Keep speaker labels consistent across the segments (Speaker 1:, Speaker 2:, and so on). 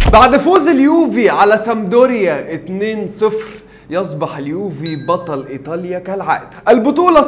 Speaker 1: بعد فوز اليوفي على سامدوريا 2-0 يصبح اليوفي بطل ايطاليا كالعاده. البطوله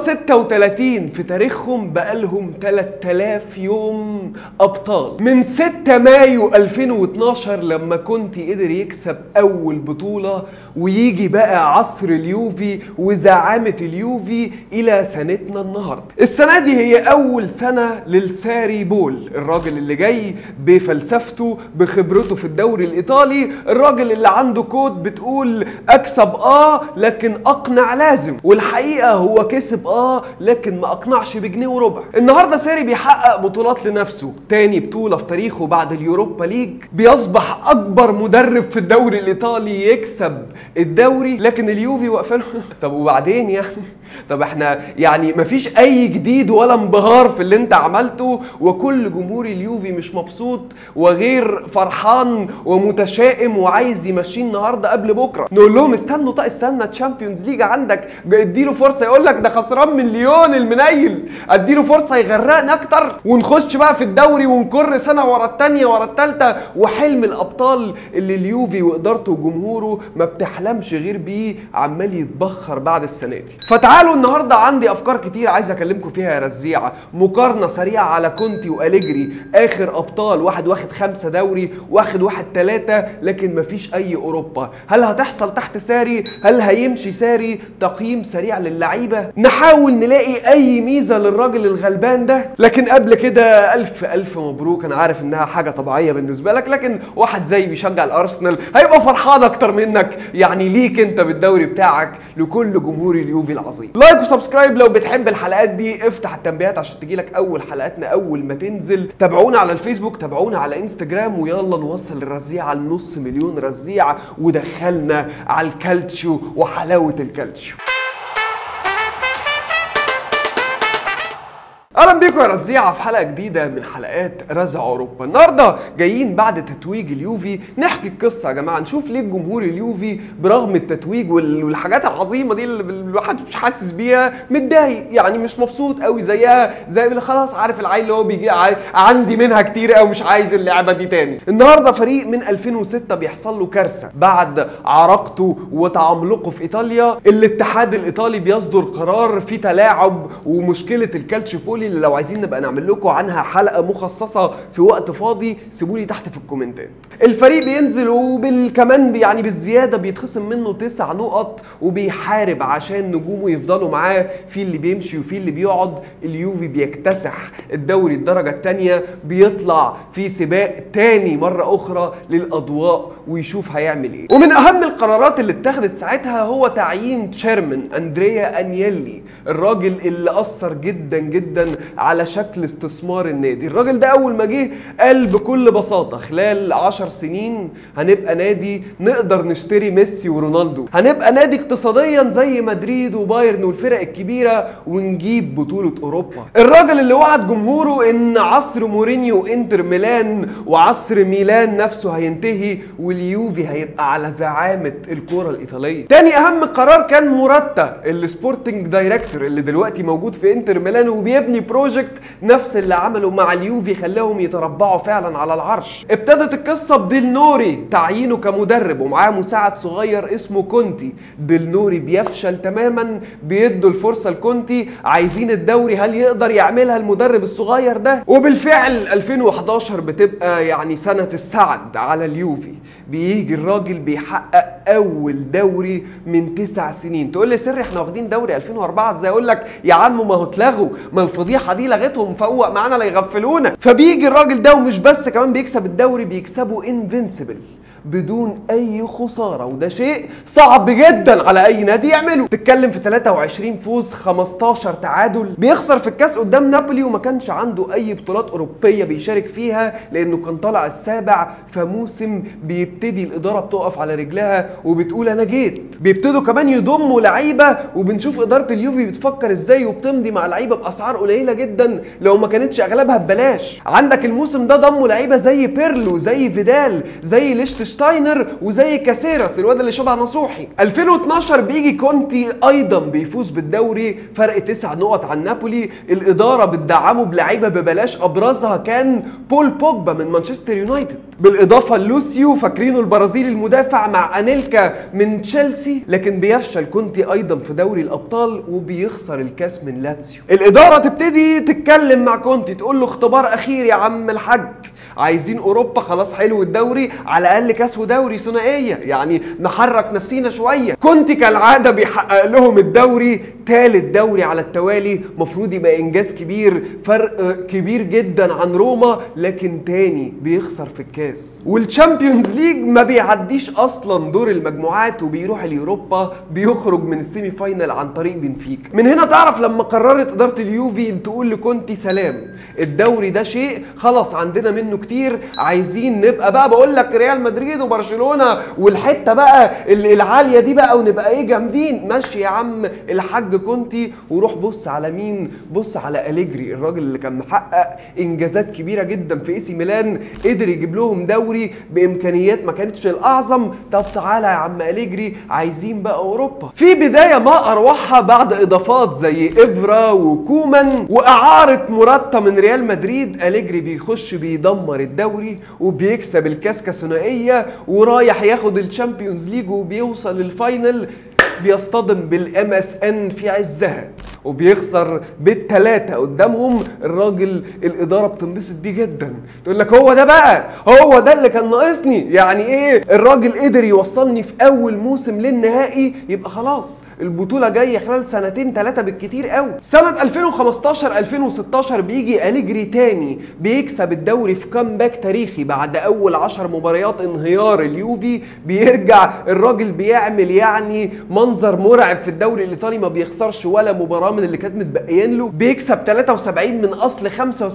Speaker 1: 36 في تاريخهم بقالهم 3000 يوم ابطال. من 6 مايو 2012 لما كونتي قدر يكسب اول بطوله ويجي بقى عصر اليوفي وزعامه اليوفي الى سنتنا النهارده. السنه دي هي اول سنه للساري بول، الراجل اللي جاي بفلسفته بخبرته في الدوري الايطالي، الراجل اللي عنده كود بتقول اكسب اه لكن اقنع لازم والحقيقه هو كسب اه لكن ما اقنعش بجنيه وربع النهارده ساري بيحقق بطولات لنفسه تاني بطوله في تاريخه بعد اليوروبا ليج بيصبح اكبر مدرب في الدوري الايطالي يكسب الدوري لكن اليوفي واقفين طب وبعدين يعني طب احنا يعني مفيش اي جديد ولا انبهار في اللي انت عملته وكل جمهور اليوفي مش مبسوط وغير فرحان ومتشائم وعايز يمشيه النهارده قبل بكره نقول لهم استنوا طيب استنى تشامبيونز ليج عندك اديله فرصه يقول لك ده خسران مليون المنيل اديله فرصه يغرقنا اكتر ونخش بقى في الدوري ونكر سنه ورا الثانيه ورا الثالثه وحلم الابطال اللي اليوفي وادارته وجمهوره ما بتحلمش غير بيه عمال يتبخر بعد السنه دي فتعالوا النهارده عندي افكار كتير عايز اكلمكم فيها يا رزيعه مقارنه سريعه على كونتي واليجري اخر ابطال واحد واخد خمسه دوري واخد واحد ثلاثه لكن مفيش اي اوروبا هل هتحصل تحت ساري هل هيمشي ساري تقييم سريع للعيبه نحاول نلاقي اي ميزه للراجل الغلبان ده لكن قبل كده الف الف مبروك انا عارف انها حاجه طبيعيه بالنسبه لك لكن واحد زي بيشجع الارسنال هيبقى فرحان اكتر منك يعني ليك انت بالدوري بتاعك لكل جمهور اليوفي العظيم لايك وسبسكرايب لو بتحب الحلقات دي افتح التنبيهات عشان تجيلك اول حلقاتنا اول ما تنزل تابعونا على الفيسبوك تابعونا على انستجرام ويلا نوصل الرزيعه لنص مليون رزيعه ودخلنا على الكالتشيو وحلاوه الكالتشيو اهلا بيكم يا رزيعه في حلقه جديده من حلقات رزع اوروبا النهارده جايين بعد تتويج اليوفي نحكي القصه يا جماعه نشوف ليه الجمهور اليوفي برغم التتويج وال- والحاجات العظيمه دي اللي الواحد مش حاسس بيها متضايق يعني مش مبسوط قوي زيها زي اللي خلاص عارف العيل اللي هو بيجي عاي- عندي منها كتير قوي مش عايز اللعبه دي تاني النهارده فريق من 2006 بيحصل له كارثه بعد عراقته وتعمقه في ايطاليا الاتحاد الايطالي بيصدر قرار في تلاعب ومشكله الكالتشيبولي اللي لو عايزين نبقى نعمل لكم عنها حلقه مخصصه في وقت فاضي سيبوا لي تحت في الكومنتات الفريق بينزل وبالكمان يعني بالزياده بيتخصم منه تسع نقط وبيحارب عشان نجومه يفضلوا معاه في اللي بيمشي وفي اللي بيقعد اليوفي بيكتسح الدوري الدرجه الثانيه بيطلع في سباق تاني مره اخرى للاضواء ويشوف هيعمل ايه ومن اهم القرارات اللي اتخذت ساعتها هو تعيين تشيرمان اندريا انيلي الراجل اللي اثر جدا جدا على شكل استثمار النادي الراجل ده اول ما جه قال بكل بساطه خلال عشر سنين هنبقى نادي نقدر نشتري ميسي ورونالدو هنبقى نادي اقتصاديا زي مدريد وبايرن والفرق الكبيره ونجيب بطوله اوروبا الراجل اللي وعد جمهوره ان عصر مورينيو وانتر ميلان وعصر ميلان نفسه هينتهي واليوفي هيبقى على زعامه الكره الايطاليه تاني اهم قرار كان موراتا السبورتنج دايركتور اللي دلوقتي موجود في انتر ميلان وبيبني بروجكت نفس اللي عمله مع اليوفي خلاهم يتربعوا فعلا على العرش ابتدت القصه بديل نوري تعيينه كمدرب ومعاه مساعد صغير اسمه كونتي ديل نوري بيفشل تماما بيدوا الفرصه لكونتي عايزين الدوري هل يقدر يعملها المدرب الصغير ده وبالفعل 2011 بتبقى يعني سنه السعد على اليوفي بيجي الراجل بيحقق اول دوري من تسع سنين تقول لي سر احنا واخدين دوري 2004 ازاي اقول لك يا عم ما هو اتلغوا ما الفضيحه دي لغتهم فوق معانا لا يغفلونا فبيجي الراجل ده ومش بس كمان بيكسب الدوري بيكسبه انفنسبل بدون اي خساره وده شيء صعب جدا على اي نادي يعمله تتكلم في 23 فوز 15 تعادل بيخسر في الكاس قدام نابولي وما كانش عنده اي بطولات اوروبيه بيشارك فيها لانه كان طالع السابع فموسم بيبتدي الاداره بتقف على رجلها وبتقول انا جيت بيبتدوا كمان يضموا لعيبه وبنشوف اداره اليوفي بتفكر ازاي وبتمضي مع لعيبه باسعار قليله جدا لو ما كانتش اغلبها ببلاش عندك الموسم ده ضموا لعيبه زي بيرلو زي فيدال زي ليشتشتاين شتاينر وزي كاسيراس الواد اللي شبه نصوحي 2012 بيجي كونتي ايضا بيفوز بالدوري فرق تسع نقط عن نابولي الاداره بتدعمه بلعيبه ببلاش ابرزها كان بول بوجبا من مانشستر يونايتد بالاضافه لوسيو فاكرينه البرازيلي المدافع مع انيلكا من تشيلسي لكن بيفشل كونتي ايضا في دوري الابطال وبيخسر الكاس من لاتسيو الاداره تبتدي تتكلم مع كونتي تقول له اختبار اخير يا عم الحاج عايزين اوروبا خلاص حلو الدوري على الاقل كاس ودوري ثنائيه يعني نحرك نفسينا شويه كنت كالعاده بيحقق لهم الدوري ثالث دوري على التوالي مفروض يبقى انجاز كبير فرق كبير جدا عن روما لكن تاني بيخسر في الكاس والتشامبيونز ليج ما بيعديش اصلا دور المجموعات وبيروح اليوروبا بيخرج من السيمي فاينل عن طريق بنفيكا من هنا تعرف لما قررت اداره اليوفي تقول لكونتي سلام الدوري ده شيء خلاص عندنا منه كتير عايزين نبقى بقى بقول لك ريال مدريد وبرشلونه والحته بقى العاليه دي بقى ونبقى ايه جامدين ماشي يا عم الحاج كونتي وروح بص على مين بص على اليجري الراجل اللي كان محقق انجازات كبيره جدا في اي سي ميلان قدر يجيب لهم دوري بامكانيات ما كانتش الاعظم طب تعالى يا عم اليجري عايزين بقى اوروبا في بدايه ما اروعها بعد اضافات زي افرا وكومان واعاره مرتا من ريال مدريد اليجري بيخش بيدمر الدوري وبيكسب الكاس كثنائيه ورايح ياخد الشامبيونز ليج وبيوصل للفاينل بيصطدم بالام اس ان في عزها وبيخسر بالثلاثه قدامهم الراجل الاداره بتنبسط بيه جدا تقول لك هو ده بقى هو ده اللي كان ناقصني يعني ايه الراجل قدر يوصلني في اول موسم للنهائي يبقى خلاص البطوله جايه خلال سنتين ثلاثه بالكتير قوي سنه 2015 2016 بيجي اليجري تاني بيكسب الدوري في كامباك تاريخي بعد اول 10 مباريات انهيار اليوفي بيرجع الراجل بيعمل يعني منظر مرعب في الدوري الايطالي ما بيخسرش ولا مباراه من اللي كانت متبقيين له بيكسب 73 من اصل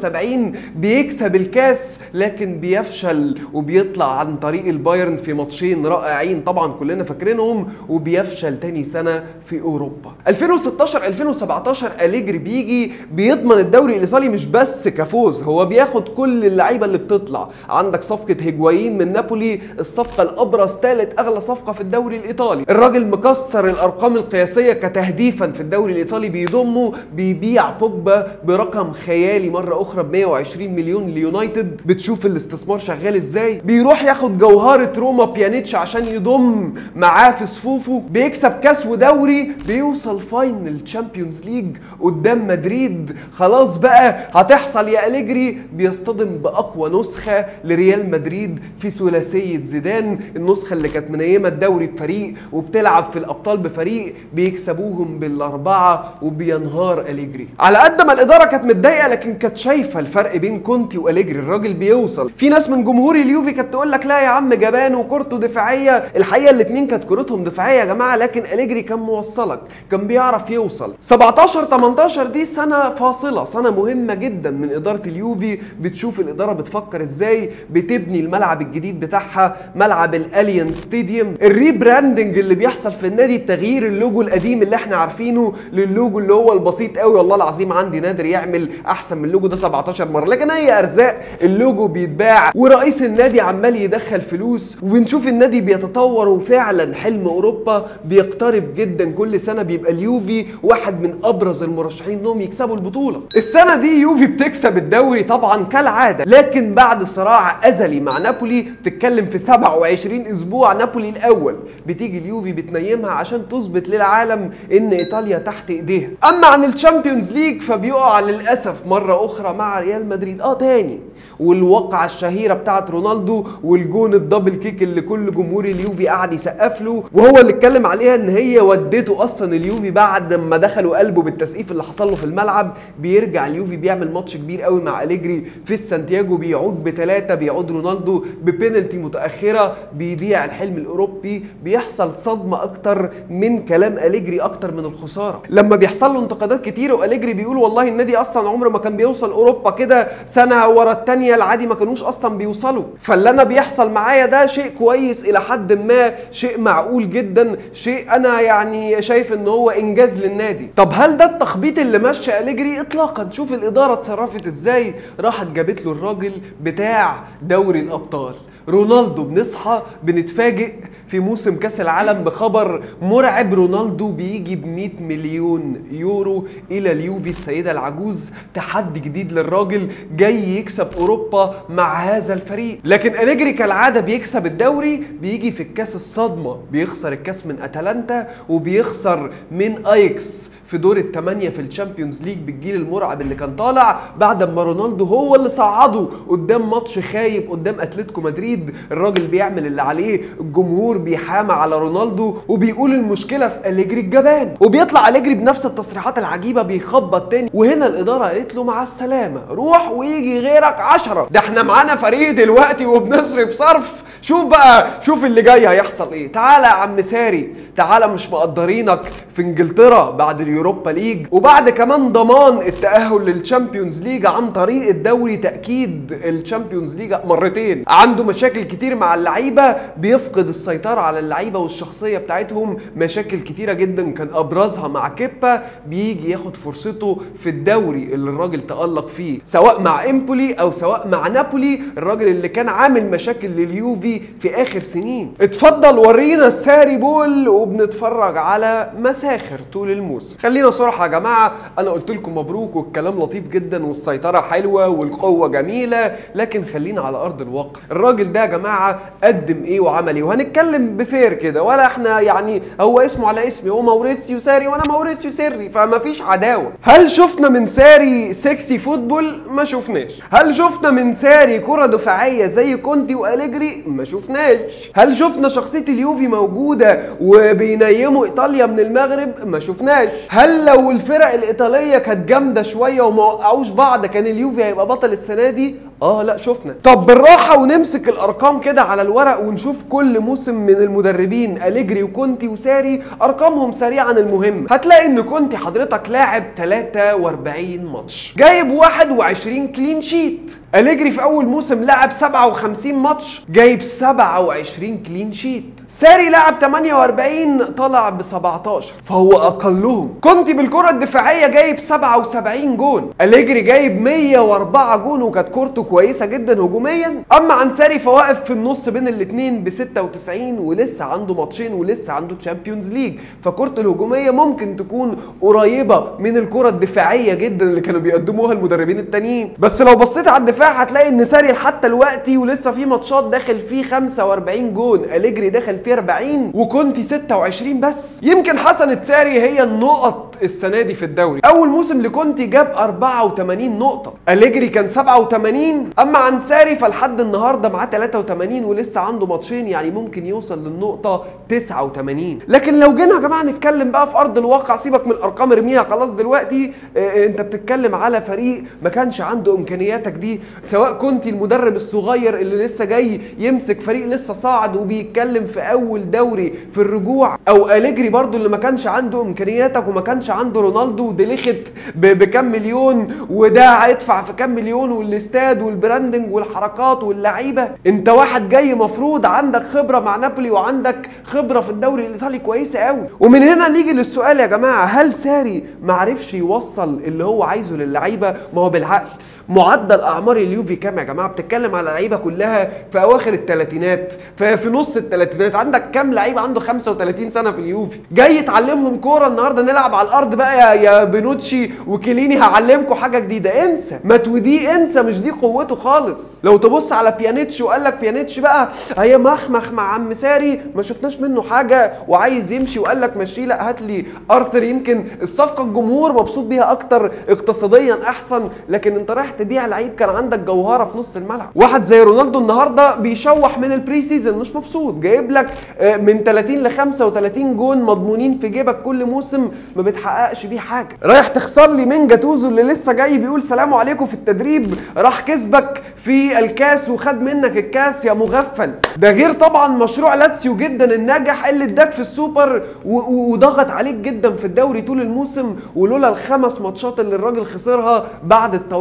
Speaker 1: 75 بيكسب الكاس لكن بيفشل وبيطلع عن طريق البايرن في ماتشين رائعين طبعا كلنا فاكرينهم وبيفشل تاني سنه في اوروبا 2016 2017 اليجري بيجي بيضمن الدوري الايطالي مش بس كفوز هو بياخد كل اللعيبه اللي بتطلع عندك صفقه هيجوايين من نابولي الصفقه الابرز ثالث اغلى صفقه في الدوري الايطالي الراجل مكسر الارقام القياسيه كتهديفا في الدوري الايطالي بيضمه بيبيع بوجبا برقم خيالي مره اخرى ب 120 مليون ليونايتد بتشوف الاستثمار شغال ازاي بيروح ياخد جوهره روما بيانيتش عشان يضم معاه في صفوفه بيكسب كاس ودوري بيوصل فاينل تشامبيونز ليج قدام مدريد خلاص بقى هتحصل يا اليجري بيصطدم باقوى نسخه لريال مدريد في ثلاثيه زيدان النسخه اللي كانت منيمه الدوري بفريق وبتلعب في الابطال بفريق بيكسبوهم بالاربعه وبينهار اليجري على قد ما الاداره كانت متضايقه لكن كانت شايفه الفرق بين كونتي واليجري الراجل بيوصل في ناس من جمهور اليوفي كانت تقول لك لا يا عم جبان وكورته دفاعيه الحقيقه الاثنين كانت كورتهم دفاعيه يا جماعه لكن اليجري كان موصلك كان بيعرف يوصل 17 18 دي سنه فاصله سنه مهمه جدا من اداره اليوفي بتشوف الاداره بتفكر ازاي بتبني الملعب الجديد بتاعها ملعب الاليان ستاديوم الريبراندنج اللي بيحصل في النادي التغيير اللوجو القديم اللي احنا عارفينه للوجو اللي هو البسيط قوي والله العظيم عندي نادر يعمل احسن من اللوجو ده 17 مره لكن هي ارزاق اللوجو بيتباع ورئيس النادي عمال يدخل فلوس وبنشوف النادي بيتطور وفعلا حلم اوروبا بيقترب جدا كل سنه بيبقى اليوفي واحد من ابرز المرشحين انهم يكسبوا البطوله السنه دي يوفي بتكسب الدوري طبعا كالعاده لكن بعد صراع ازلي مع نابولي بتتكلم في 27 اسبوع نابولي الاول بتيجي اليوفي بتنيمها عشان تثبت للعالم ان ايطاليا تحت ايديها اما عن الشامبيونز ليج فبيقع للاسف مره اخرى مع ريال مدريد اه تاني والواقعه الشهيره بتاعت رونالدو والجون الدبل كيك اللي كل جمهور اليوفي قعد يسقف له وهو اللي اتكلم عليها ان هي ودته اصلا اليوفي بعد ما دخلوا قلبه بالتسقيف اللي حصل له في الملعب بيرجع اليوفي بيعمل ماتش كبير قوي مع اليجري في السانتياجو بيعود بثلاثه بيعود رونالدو ببينالتي متاخره بيضيع الحلم الاوروبي بيحصل صدمه اكتر من كلام اليجري اكتر من الخساره لما بيحصل له انتقادات كتير واليجري بيقول والله النادي اصلا عمره ما كان بيوصل اوروبا كده سنه ورا الثانيه تانية العادي ما كانوش اصلا بيوصلوا فاللي انا بيحصل معايا ده شيء كويس الى حد ما شيء معقول جدا شيء انا يعني شايف ان هو انجاز للنادي طب هل ده التخبيط اللي مشى أليجري اطلاقا شوف الاداره اتصرفت ازاي راحت جابت له الراجل بتاع دوري الابطال رونالدو بنصحى بنتفاجئ في موسم كاس العالم بخبر مرعب رونالدو بيجي ب 100 مليون يورو الى اليوفي السيده العجوز تحدي جديد للراجل جاي يكسب اوروبا مع هذا الفريق لكن أليجري كالعاده بيكسب الدوري بيجي في الكاس الصدمه بيخسر الكاس من اتلانتا وبيخسر من ايكس في دور الثمانية في الشامبيونز ليج بالجيل المرعب اللي كان طالع بعد ما رونالدو هو اللي صعده قدام ماتش خايب قدام اتلتيكو مدريد الراجل بيعمل اللي عليه الجمهور بيحامى على رونالدو وبيقول المشكلة في أليجري الجبان وبيطلع أليجري بنفس التصريحات العجيبة بيخبط تاني وهنا الإدارة قالت له مع السلامة روح ويجي غيرك عشرة ده احنا معانا فريق دلوقتي وبنصرف صرف شوف بقى شوف اللي جاي هيحصل ايه تعالى يا عم ساري تعالى مش مقدرينك في انجلترا بعد اليوروبا ليج وبعد كمان ضمان التأهل للشامبيونز ليج عن طريق الدوري تأكيد الشامبيونز ليج مرتين عنده مشاكل كتير مع اللعيبة بيفقد السيطرة على اللعيبة والشخصية بتاعتهم مشاكل كتيرة جدا كان أبرزها مع كيبا بيجي ياخد فرصته في الدوري اللي الراجل تألق فيه سواء مع امبولي أو سواء مع نابولي الراجل اللي كان عامل مشاكل لليوفي في آخر سنين اتفضل ورينا الساري بول وبنتفرج على مساخر طول الموسم خلينا صراحة يا جماعة أنا قلت لكم مبروك والكلام لطيف جدا والسيطرة حلوة والقوة جميلة لكن خلينا على أرض الواقع الراجل ده يا جماعة قدم إيه وعمل إيه وهنتكلم بفير كده ولا إحنا يعني هو اسمه على اسمي هو موريتسيو ساري وأنا موريتسيو سري فما فيش عداوة هل شفنا من ساري سكسي فوتبول ما شفناش هل شفنا من ساري كرة دفاعية زي كونتي وأليجري ما شفناش هل شفنا شخصية اليوفي موجودة وبينيموا إيطاليا من المغرب ما شفناش هل لو الفرق الإيطالية كانت جامدة شوية وما وقعوش بعض كان اليوفي هيبقى بطل السنة دي اه لا شفنا طب بالراحة ونمسك الأرقام كده على الورق ونشوف كل موسم من المدربين أليجري وكونتي وساري أرقامهم سريعا المهم هتلاقي إن كونتي حضرتك لاعب 43 ماتش جايب 21 كلين شيت أليجري في أول موسم لعب 57 ماتش جايب 27 كلين شيت ساري لعب 48 طلع ب 17 فهو أقلهم كونتي بالكرة الدفاعية جايب 77 جون أليجري جايب 104 جون وكانت كورته كويسة جدا هجوميا أما عن ساري فواقف في النص بين الاثنين ب 96 ولسه عنده ماتشين ولسه عنده تشامبيونز ليج فكورته الهجومية ممكن تكون قريبة من الكرة الدفاعية جدا اللي كانوا بيقدموها المدربين التانيين بس لو بصيت على الدفاع هتلاقي ان ساري حتى دلوقتي ولسه في ماتشات داخل فيه 45 جون أليجري داخل فيه 40 وكونتي 26 بس يمكن حسنة ساري هي النقط السنة دي في الدوري أول موسم لكونتي جاب 84 نقطة أليجري كان 87 أما عن ساري فلحد النهاردة معاه 83 ولسه عنده ماتشين يعني ممكن يوصل للنقطة 89 لكن لو جينا يا جماعة نتكلم بقى في أرض الواقع سيبك من الأرقام ارميها خلاص دلوقتي اه أنت بتتكلم على فريق ما كانش عنده إمكانياتك دي سواء كنت المدرب الصغير اللي لسه جاي يمسك فريق لسه صاعد وبيتكلم في أول دوري في الرجوع أو أليجري برضو اللي ما كانش عنده إمكانياتك وما كانش عنده رونالدو وديليخت بكام مليون وده هيدفع في كام مليون والاستاد والبراندنج والحركات واللعيبه انت واحد جاي مفروض عندك خبره مع نابولي وعندك خبره في الدوري الايطالي كويسه قوي ومن هنا نيجي للسؤال يا جماعه هل ساري ما عرفش يوصل اللي هو عايزه للعيبه ما هو بالعقل معدل اعمار اليوفي كام يا جماعه بتتكلم على لعيبه كلها في اواخر الثلاثينات في, في نص الثلاثينات عندك كام لعيب عنده 35 سنه في اليوفي جاي يتعلمهم كوره النهارده نلعب على الارض بقى يا, يا بنوتشي وكيليني هعلمكم حاجه جديده انسى ماتودي انسى مش دي قوته خالص لو تبص على بيانيتش وقال لك بيانيتش بقى هي مخمخ مع عم ساري ما شفناش منه حاجه وعايز يمشي وقال لك مشي لا هات لي ارثر يمكن الصفقه الجمهور مبسوط بيها اكتر اقتصاديا احسن لكن انت رايح تبيع لعيب كان عندك جوهره في نص الملعب واحد زي رونالدو النهارده بيشوح من البري سيزون مش مبسوط جايب لك من 30 ل 35 جون مضمونين في جيبك كل موسم ما بتحققش بيه حاجه رايح تخسر لي من جاتوزو اللي لسه جاي بيقول سلام عليكم في التدريب راح كسبك في الكاس وخد منك الكاس يا مغفل ده غير طبعا مشروع لاتسيو جدا الناجح اللي اداك في السوبر وضغط عليك جدا في الدوري طول الموسم ولولا الخمس ماتشات اللي الراجل خسرها بعد التوقف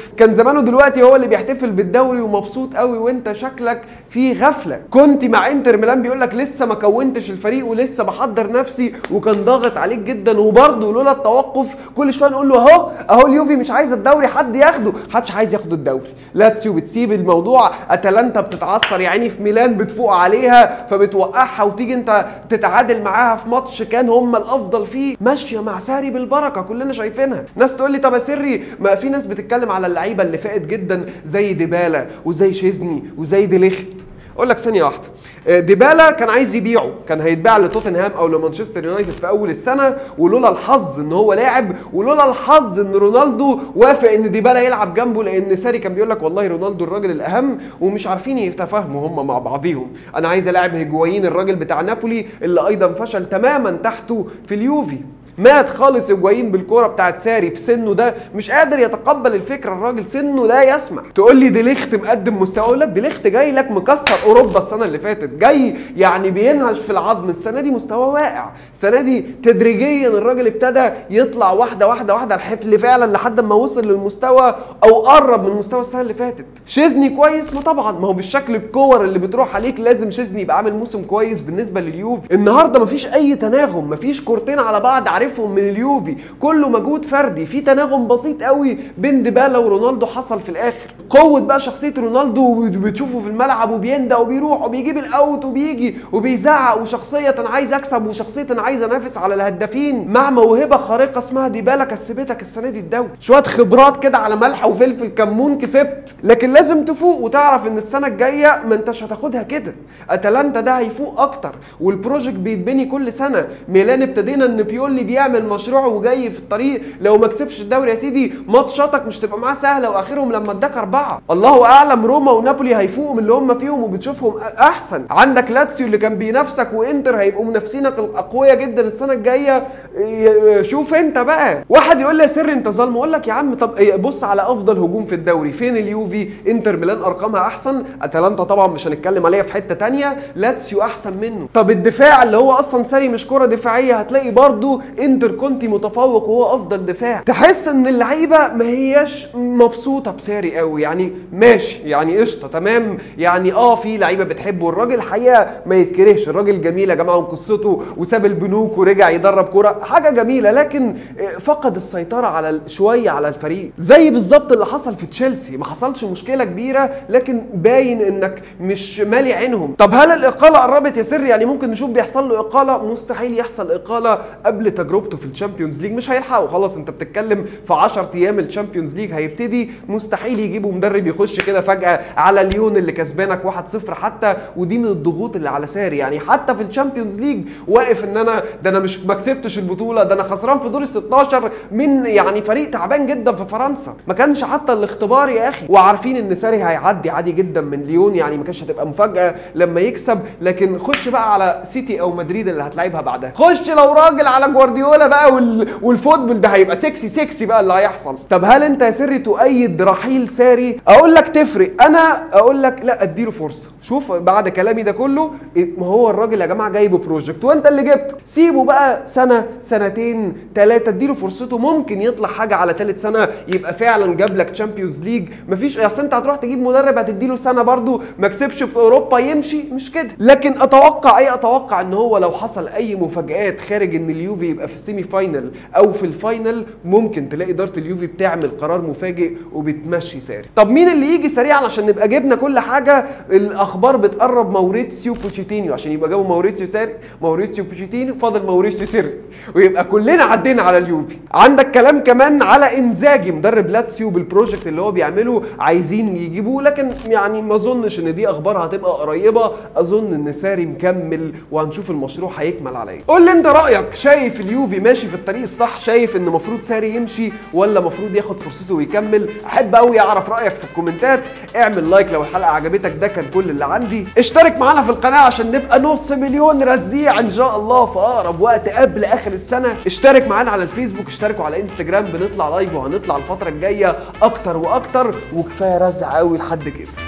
Speaker 1: الموقف كان زمانه دلوقتي هو اللي بيحتفل بالدوري ومبسوط قوي وانت شكلك في غفله كنت مع انتر ميلان بيقول لك لسه ما كونتش الفريق ولسه بحضر نفسي وكان ضاغط عليك جدا وبرضه لولا التوقف كل شويه نقول له اهو اهو اليوفي مش عايز الدوري حد ياخده محدش عايز ياخد الدوري لاتسيو بتسيب الموضوع اتلانتا بتتعثر يعني في ميلان بتفوق عليها فبتوقعها وتيجي انت تتعادل معاها في ماتش كان هم الافضل فيه ماشيه مع ساري بالبركه كلنا شايفينها ناس تقول لي طب يا سري ما في ناس بتتكلم على اللعيبه اللي فائت جدا زي ديبالا وزي شيزني وزي ديليخت اقول لك ثانيه واحده ديبالا كان عايز يبيعه كان هيتباع لتوتنهام او لمانشستر يونايتد في اول السنه ولولا الحظ ان هو لاعب ولولا الحظ ان رونالدو وافق ان ديبالا يلعب جنبه لان ساري كان بيقول لك والله رونالدو الراجل الاهم ومش عارفين يتفاهموا هم مع بعضيهم انا عايز الاعب هيجوايين الراجل بتاع نابولي اللي ايضا فشل تماما تحته في اليوفي مات خالص هيجوايين بالكوره بتاعت ساري في سنه ده مش قادر يتقبل الفكره الراجل سنه لا يسمح تقول لي ديليخت مقدم مستوى اقول لك ديليخت جاي لك مكسر اوروبا السنه اللي فاتت جاي يعني بينهش في العظم السنه دي مستوى واقع السنه دي تدريجيا الراجل ابتدى يطلع واحده واحده واحده الحفل فعلا لحد ما وصل للمستوى او قرب من مستوى السنه اللي فاتت شيزني كويس ما طبعا ما هو بالشكل الكور اللي بتروح عليك لازم شيزني يبقى عامل موسم كويس بالنسبه لليوفي النهارده مفيش اي تناغم مفيش كورتين على بعض عارفهم من اليوفي كله مجهود فردي في تناغم بسيط قوي بين ديبالا ورونالدو حصل في الاخر قوه بقى شخصيه رونالدو بتشوفه في الملعب وبيندى وبيروح وبيجيب الاوت وبيجي وبيزعق وشخصيه انا عايز اكسب وشخصيه انا عايز انافس على الهدافين مع موهبه خارقه اسمها ديبالا كسبتك السنه دي الدوري شويه خبرات كده على ملح وفلفل كمون كسبت لكن لازم تفوق وتعرف ان السنه الجايه ما انتش هتاخدها كده اتلانتا ده هيفوق اكتر والبروجكت بيتبني كل سنه ميلان ابتدينا ان بيولي بيعمل مشروع وجاي في الطريق لو ما كسبش الدوري يا سيدي ماتشاتك مش تبقى معاه سهله واخرهم لما اداك اربعه الله اعلم روما ونابولي هيفوقوا من اللي هم فيهم وبتشوفهم احسن عندك لاتسيو اللي كان بينافسك وانتر هيبقوا منافسينك الاقوياء جدا السنه الجايه شوف انت بقى واحد يقول لي يا سر انت ظالم اقول لك يا عم طب بص على افضل هجوم في الدوري فين اليوفي انتر ميلان ارقامها احسن اتلانتا طبعا مش هنتكلم عليها في حته تانية لاتسيو احسن منه طب الدفاع اللي هو اصلا ساري مش كره دفاعيه هتلاقي برضو انتر كونتي متفوق وهو افضل دفاع تحس ان اللعيبه ما هياش مبسوطه بساري قوي يعني ماشي يعني قشطه تمام يعني اه في لعيبه بتحبه الراجل الحقيقه ما يتكرهش الراجل جميل يا جماعه وقصته وساب البنوك ورجع يدرب كوره حاجه جميله لكن فقد السيطره على شويه على الفريق زي بالظبط اللي حصل في تشيلسي ما حصلش مشكله كبيره لكن باين انك مش مالي عينهم طب هل الاقاله قربت يا سر يعني ممكن نشوف بيحصل له اقاله مستحيل يحصل اقاله قبل تجربته في الشامبيونز ليج مش هيلحقوا خلاص انت بتتكلم في 10 ايام الشامبيونز ليج هيبتدي مستحيل يجيبوا مدرب يخش كده فجاه على ليون اللي كسبانك 1-0 حتى ودي من الضغوط اللي على ساري يعني حتى في الشامبيونز ليج واقف ان انا ده انا مش ما كسبتش البطوله ده انا خسران في دور ال 16 من يعني فريق تعبان جدا في فرنسا ما كانش حتى الاختبار يا اخي وعارفين ان ساري هيعدي عادي جدا من ليون يعني ما كانش هتبقى مفاجاه لما يكسب لكن خش بقى على سيتي او مدريد اللي هتلعبها بعدها خش لو راجل على جوارديولا بقى وال... والفوتبول ده هيبقى سكسي سكسي بقى اللي هيحصل طب هل انت يا سري تؤيد رحيل ساري اقول لك تفرق انا اقول لك لا اديله فرصه شوف بعد كلامي ده كله ما هو الراجل يا جماعه جايبه بروجكت وانت اللي جبته سيبه بقى سنه سنتين ثلاثه اديله فرصته ممكن يطلع حاجه على ثالث سنه يبقى فعلا جاب لك تشامبيونز ليج مفيش اصل انت هتروح تجيب مدرب هتديله سنه برده ما كسبش في اوروبا يمشي مش كده لكن اتوقع ايه اتوقع ان هو لو حصل اي مفاجات خارج ان اليوفي يبقى في السيمي فاينل او في الفاينل ممكن تلاقي اداره اليوفي بتعمل قرار مفاجئ وبتمشي ساري طب مين اللي يجي سريعا عشان نبقى جبنا كل حاجه الاخبار بتقرب موريتسيو بوتشيتينيو عشان يبقى جابوا موريتسيو ساري موريتسيو بوتشيتينيو فاضل موريتسيو سيري ويبقى كلنا عدينا على اليوفي عندك كلام كمان على انزاجي مدرب لاتسيو بالبروجكت اللي هو بيعمله عايزين يجيبوه لكن يعني ما اظنش ان دي اخبار هتبقى قريبه اظن ان ساري مكمل وهنشوف المشروع هيكمل على ايه قول لي انت رايك شايف اليوفي ماشي في الطريق الصح شايف ان المفروض ساري يمشي ولا المفروض ياخد فرصته ويكمل احب قوي اعرف رايك في الكومنتات اعمل لايك لو الحلقه عجبتك ده كان كل اللي عندي اشترك معانا في القناه عشان نبقى نص مليون رزيع ان شاء الله في اقرب وقت قبل اخر السنه اشترك معانا على الفيسبوك اشتركوا على انستجرام بنطلع لايف وهنطلع الفتره الجايه اكتر واكتر وكفايه رزع قوي لحد كده